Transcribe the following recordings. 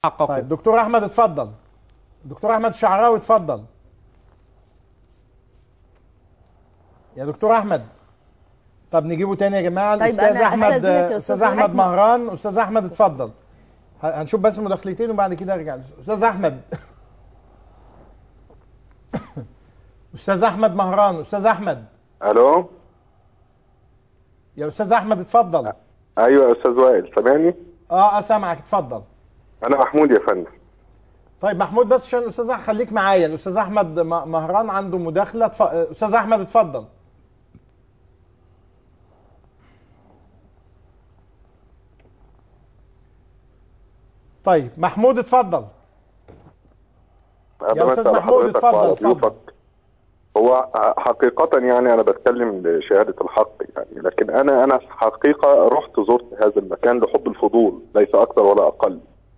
حققوا طيب دكتور احمد اتفضل دكتور احمد الشعراوي اتفضل يا دكتور احمد طب نجيبه تاني يا جماعه طيب الاستاذ أنا احمد أستأذنك يا استاذ أستاذ احمد وحيد. مهران استاذ احمد اتفضل ه- هنشوف بس مداخلتين وبعد كده ارجع استاذ احمد استاذ احمد مهران استاذ احمد الو يا استاذ احمد اتفضل ايوه يا استاذ وائل سامعني اه اه سامعك اتفضل انا محمود يا فندم طيب محمود بس عشان الاستاذ أح- خليك معايا الاستاذ احمد م- مهران عنده مداخله اتف... استاذ احمد اتفضل طيب محمود اتفضل قبل ما أستاذ أسأل محمود، حضرتك اتفضل، وعلى اتفضل. ضيوفك، هو حقيقة يعني أنا بتكلم لشهادة الحق يعني لكن أنا أنا حقيقة رحت زرت هذا المكان لحب الفضول ليس أكثر ولا أقل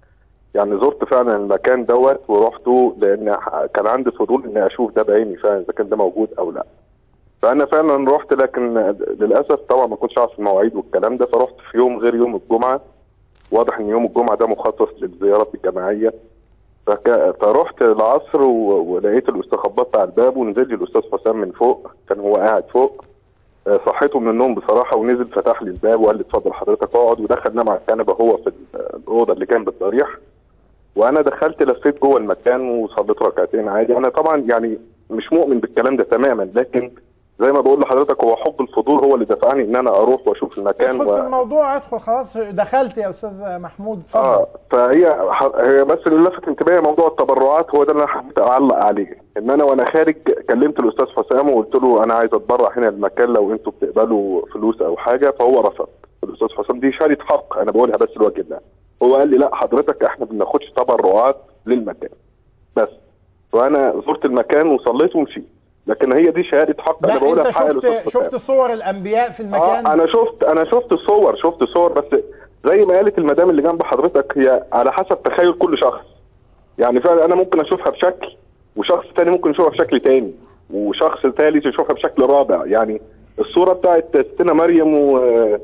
يعني زرت فعلا المكان دوت ورحته لأن كان عندي فضول إني أشوف ده بعيني فعلا إذا كان ده موجود أو لا فأنا فعلا رحت لكن للأسف طبعا ما كنتش عارف المواعيد والكلام ده فرحت في يوم غير يوم الجمعة واضح إن يوم الجمعة ده مخصص للزيارات الجماعية فك... فرحت العصر و... ولقيت الاستاذ خبطت على الباب ونزل لي الاستاذ حسام من فوق كان هو قاعد فوق آه، صحيته من النوم بصراحه ونزل فتح لي الباب وقال لي اتفضل حضرتك اقعد ودخل نام على الكنبه هو في ال- الاوضه اللي جنب الضريح وانا دخلت لفيت جوه المكان وصليت ركعتين عادي انا طبعا يعني مش مؤمن بالكلام ده تماما لكن زي ما بقول لحضرتك هو حب الفضول هو اللي دفعني ان انا اروح واشوف المكان ادخل في الموضوع ادخل خلاص دخلت يا استاذ محمود اتفضل اه فهي ح- هي بس اللي لفت انتباهي موضوع التبرعات هو ده اللي انا حبيت اعلق عليه ان انا وانا خارج كلمت الاستاذ حسام وقلت له انا عايز اتبرع هنا المكان لو انتوا بتقبلوا فلوس او حاجه فهو رفض الاستاذ حسام دي شهاده حق انا بقولها بس لوجه الله هو قال لي لا حضرتك احنا ما بناخدش تبرعات للمكان بس فانا زرت المكان وصليت ومشيت لكن هي دي شهاده حق انا لا بقولها انت في حق شفت الأستاذ حسام. شفت صور الانبياء في المكان اه انا شفت انا شفت صور شفت صور بس زي ما قالت المدام اللي جنب حضرتك هي على حسب تخيل كل شخص يعني فعلا انا ممكن اشوفها بشكل وشخص تاني ممكن يشوفها بشكل تاني وشخص ثالث يشوفها بشكل رابع يعني الصوره بتاعت ستنا مريم و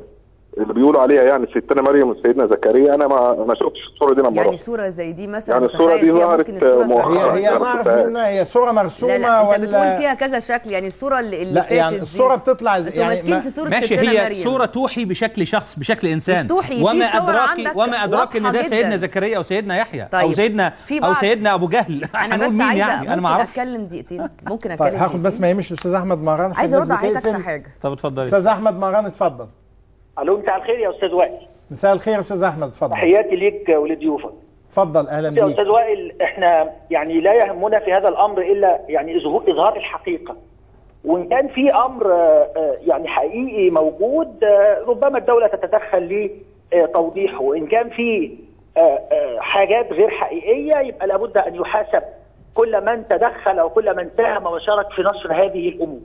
اللي بيقولوا عليها يعني ستنا مريم وسيدنا زكريا انا ما ما شفتش الصوره دي انا يعني مرة. صوره زي دي مثلا يعني الصورة تخيل دي فيها ظهرت ممكن الصورة مؤخراً. هي هي الفلانية. انا اعرف شفتها. منها هي صوره مرسومه لا لا انت ولا بتقول فيها كذا شكل يعني الصوره اللي, اللي لا فاتت يعني دي الصوره بتطلع زي- انتوا يعني ماسكين ما- في صوره ماشي ستنا هي مريم. صورة توحي بشكل شخص بشكل انسان مش توحي، في وما صور ادراك عندك وما ادراك ان واضحة ده سيدنا جداً. زكريا او سيدنا يحيى او طيب، سيدنا في او بعض- سيدنا ابو جهل انا هنقول بس مين عايزه يعني انا ما ممكن اعرفش اتكلم دقيقتين ممكن اتكلم طيب هاخد بس دقيقتين؟ ما يهمش الاستاذ احمد مهران عشان عايزه الناس ارد عليك بتقفل. في حاجه طب اتفضلي استاذ احمد مهران اتفضل الو مساء الخير يا استاذ وائل مساء الخير يا استاذ احمد اتفضل تحياتي ليك ولضيوفك اتفضل اهلا يا بيك استاذ وائل احنا يعني لا يهمنا في هذا الامر الا يعني إظهو- اظهار الحقيقه وان كان في امر آه، آه، يعني حقيقي موجود آه، ربما الدوله تتدخل لتوضيحه وان كان في آه، آه، حاجات غير حقيقيه يبقى لابد ان يحاسب كل من تدخل وكل من ساهم وشارك في نشر هذه الامور.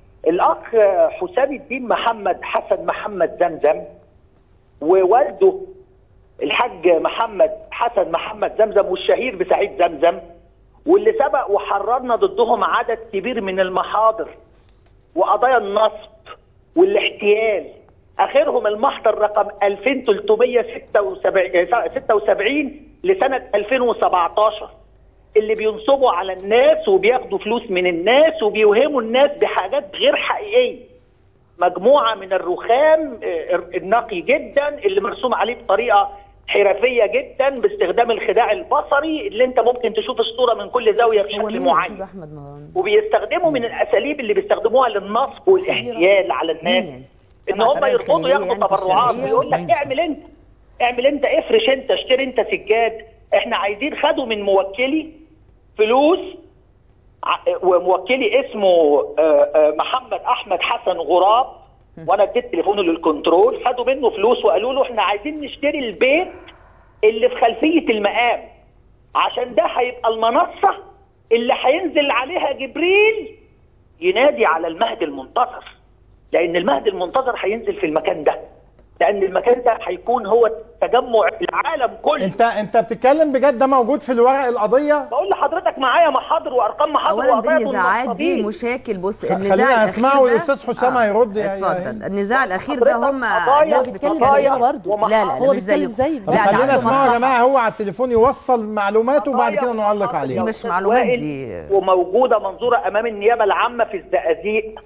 الاخ آه، حسام الدين محمد حسن محمد زمزم ووالده الحاج محمد حسن محمد زمزم والشهير بسعيد زمزم واللي سبق وحررنا ضدهم عدد كبير من المحاضر وقضايا النصب والاحتيال اخرهم المحضر رقم 2376 لسنه 2017 اللي بينصبوا على الناس وبياخدوا فلوس من الناس وبيوهموا الناس بحاجات غير حقيقيه مجموعه من الرخام آه، النقي جدا اللي مرسوم عليه بطريقه حرفيه جدا باستخدام الخداع البصري اللي انت ممكن تشوف الصوره من كل زاويه هو بشكل مين معين استاذ احمد مهران وبيستخدموا من الاساليب اللي بيستخدموها للنصب والاحتيال على الناس مين يعني؟ ان تبع هم القناة يرفضوا الخيرية ياخدوا يعني في تبرعات الشرقية؟ ويقول لك مين؟ اعمل انت اعمل انت افرش انت اشتري انت سجاد احنا عايزين خدوا من موكلي فلوس ع- وموكلي اسمه آه، آه، محمد احمد حسن غراب وانا اديت تليفونه للكنترول خدوا منه فلوس وقالوا له احنا عايزين نشتري البيت اللي في خلفيه المقام عشان ده هيبقى المنصه اللي هينزل عليها جبريل ينادي على المهد المنتظر لان المهد المنتظر هينزل في المكان ده لان المكان ده هيكون هو تجمع العالم كله انت انت بتتكلم بجد ده موجود في الورق القضيه بقول لحضرتك حضرتك معايا محاضر وارقام محاضر اولا دي وقضايا النزاعات دي المنصبين. مشاكل بص النزاع خلينا الأخير اسمعه ده- والاستاذ حسام هيرد يا- يا اتفضل هند. النزاع الاخير ده حضرتك هم قضايا ناس بتتكلم بتتكلم زينا برضه. لا لا هو مش زيه بيتكلم زي طب لا ده خلينا عنده اسمعه يا مصلحة. جماعه هو على التليفون يوصل معلوماته وبعد كده نعلق عليه دي مش معلومات دي وموجوده منظوره امام النيابه العامه في الزقازيق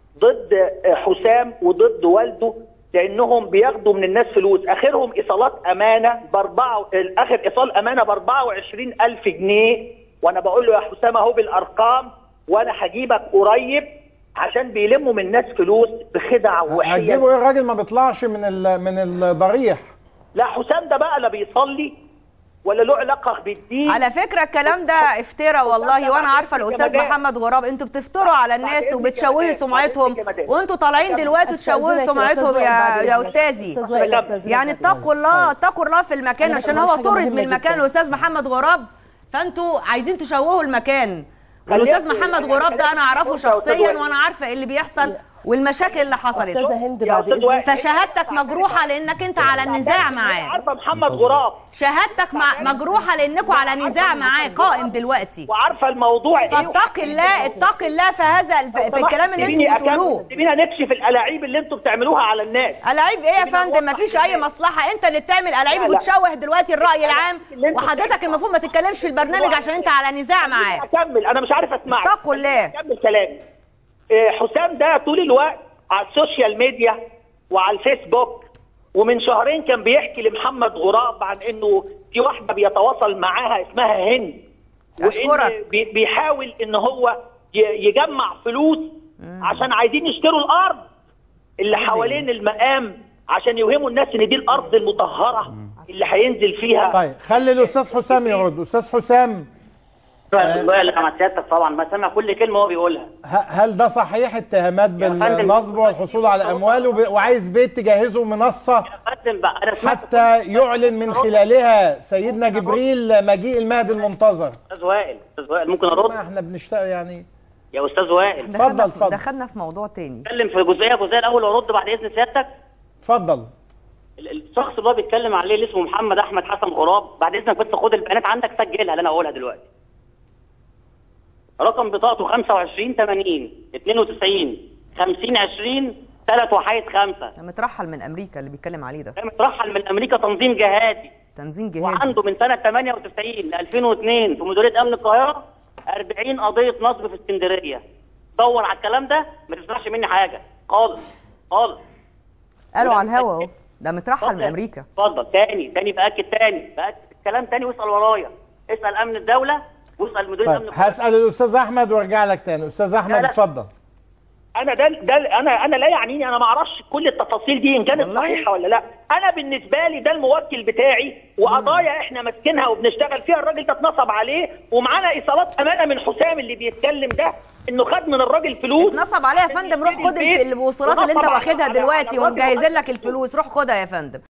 ضد حسام وضد والده لانهم بياخدوا من الناس فلوس اخرهم ايصالات امانه باربعه اخر ايصال امانه ب 24000 جنيه وانا بقول له يا حسام اهو بالارقام وانا هجيبك قريب عشان بيلموا من الناس فلوس بخدع وحيل هتجيبوا ايه الراجل ما بيطلعش من ال- من الضريح لا حسام ده بقى لا بيصلي ولا له علاقه بالدين على فكره الكلام ده افترى والله وانا عارفه الاستاذ جمادات. محمد غراب انتوا بتفتروا على الناس بعدين وبتشوهوا جمادات. سمعتهم بعدين جمادات. وانتوا طالعين دلوقتي تشوهوا أستأذنك يا سمعتهم أستاذ وائل يا بعد يا إذنك. استاذي أستاذ وائل أستاذنك يعني بعد إذنك. اتقوا الله اتقوا الله في المكان أنا عشان بس هو بقول حاجة طرد مهمة من المكان جداً. الاستاذ محمد غراب فانتوا عايزين تشوهوا المكان خليك- والاستاذ محمد غراب ده انا اعرفه فرصة يا أستاذ شخصيا وائل. وانا عارفه ايه اللي بيحصل والمشاكل اللي حصلت استاذه هند يا بعد أستاذ اذنك وائل. فشهادتك مجروحه لانك انت على النزاع معاه عارفه محمد غراب شهادتك مع مجروحه لانكم على نزاع معاه قائم دلوقتي وعارفه الموضوع ايه فاتق الله اتق الله في هذا الف- في الكلام اللي سيبيني انتوا بتقولوه أكمل. سيبينا نكشف الالاعيب اللي انتوا بتعملوها على الناس العيب ايه يا فندم مفيش اي مصلحه انت اللي بتعمل العيب لا، لا. وبتشوه دلوقتي الراي العام اللي انتوا وحضرتك المفروض ما تتكلمش في البرنامج عشان انت على نزاع معاه اكمل انا مش عارف اسمعك اتقوا الله. كمل كلامي إيه، حسام ده طول الوقت على السوشيال ميديا وعلى الفيسبوك ومن شهرين كان بيحكي لمحمد غراب عن انه في واحده بيتواصل معاها اسمها هند أشكرك. وإن بي- بيحاول ان هو ي- يجمع فلوس عشان عايزين يشتروا الارض اللي حوالين المقام عشان يوهموا الناس ان دي الارض المطهره اللي هينزل فيها طيب خلي الاستاذ حسام يرد استاذ حسام الله اللي مع سيادتك طبعا ما سمع كل كلمه هو بيقولها ه- هل ده صحيح اتهامات فندم. بالنصب والحصول على اموال وب- وعايز بيت تجهزه منصه قدم بقى انا سمعت حتى يعلن من خلالها سيدنا جبريل مجيء المهدي المنتظر استاذ وائل استاذ وائل ممكن ارد ما احنا بنشتغل يعني يا استاذ وائل اتفضل، دخلنا في- اتفضل. دخلنا في موضوع تاني اتكلم في جزئيه جزئيه الاول وارد بعد اذن سيادتك اتفضل ال- الشخص اللي هو بيتكلم عليه اللي اسمه محمد احمد حسن غراب بعد اذنك بس خد البيانات عندك سجلها اللي انا هقولها دلوقتي رقم بطاقته 25 80 92 50 20 ثلاث وحيد خمسة ده مترحل من امريكا اللي بيتكلم عليه ده ده مترحل من امريكا تنظيم جهادي تنظيم جهادي وعنده من سنه 98 ل 2002 في مديريه امن القاهره 40 قضيه نصب في اسكندريه دور على الكلام ده ما تسمعش مني حاجه خالص خالص قالوا على الهوا اهو ده مترحل من امريكا اتفضل تاني تاني باكد تاني باكد الكلام تاني واسال ورايا اسال امن الدوله واسال مدير امن طيب القاهره هسال الاستاذ احمد وارجع لك تاني استاذ احمد لا. اتفضل انا ده ده انا انا لا يعنيني انا ما اعرفش كل التفاصيل دي ان كانت والله؟ صحيحه ولا لا انا بالنسبه لي ده الموكل بتاعي وقضايا احنا ماسكينها وبنشتغل فيها الراجل ده اتنصب عليه ومعانا ايصالات امانه من حسام اللي بيتكلم ده انه خد من الراجل فلوس اتنصب عليها يا فندم روح خد الف- الوصولات اللي انت ونصب على- واخدها على- دلوقتي على الراجل ومجهزين لك الفلوس روح خدها يا فندم